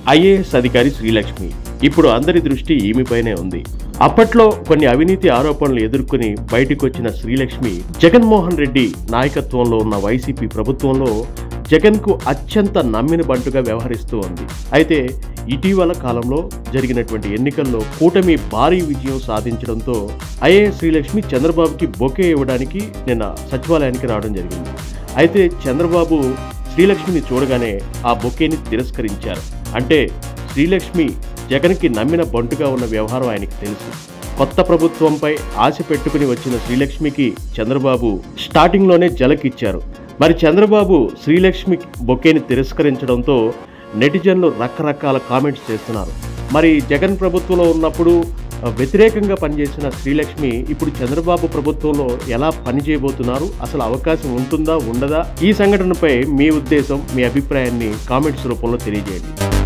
IAS అధికారి శ్రీలక్ష్మి ఇప్పుడు అందరి దృష్టి ఈమెపైనే ఉంది అప్పట్లో కొన్ని అవినీతి ఆరోపణలు ఎదుర్కొని బయటకు వచ్చిన శ్రీలక్ష్మి జగన్మోహన్ రెడ్డి నాయకత్వంలో ఉన్న వైసీపీ ప్రభుత్వంలో జగన్కు అత్యంత నమ్మిన బంటుగా వ్యవహరిస్తూ ఉంది అయితే ఇటీవల కాలంలో జరిగినటువంటి ఎన్నికల్లో కూటమి భారీ విజయం సాధించడంతో ఐఏఎస్ శ్రీలక్ష్మి చంద్రబాబుకి బొకే ఇవ్వడానికి నిన్న సచివాలయానికి రావడం జరిగింది అయితే చంద్రబాబు శ్రీలక్ష్మిని చూడగానే ఆ బొకేని తిరస్కరించారు అంటే శ్రీలక్ష్మి జగన్కి నమ్మిన బంటుగా ఉన్న వ్యవహారం ఆయనకి తెలుసు కొత్త ప్రభుత్వంపై ఆశ పెట్టుకుని వచ్చిన శ్రీలక్ష్మికి చంద్రబాబు స్టార్టింగ్లోనే జలకిచ్చారు మరి చంద్రబాబు శ్రీలక్ష్మి బొకేని తిరస్కరించడంతో నెటిజన్లు రకరకాల కామెంట్స్ చేస్తున్నారు మరి జగన్ ప్రభుత్వంలో ఉన్నప్పుడు ఆ, వ్యతిరేకంగా పనిచేసిన శ్రీలక్ష్మి ఇప్పుడు చంద్రబాబు ప్రభుత్వంలో ఎలా పనిచేయబోతున్నారు అసలు అవకాశం ఉంటుందా ఉండదా ఈ సంఘటనపై మీ ఉద్దేశం మీ అభిప్రాయాన్ని కామెంట్స్ రూపంలో తెలియజేయండి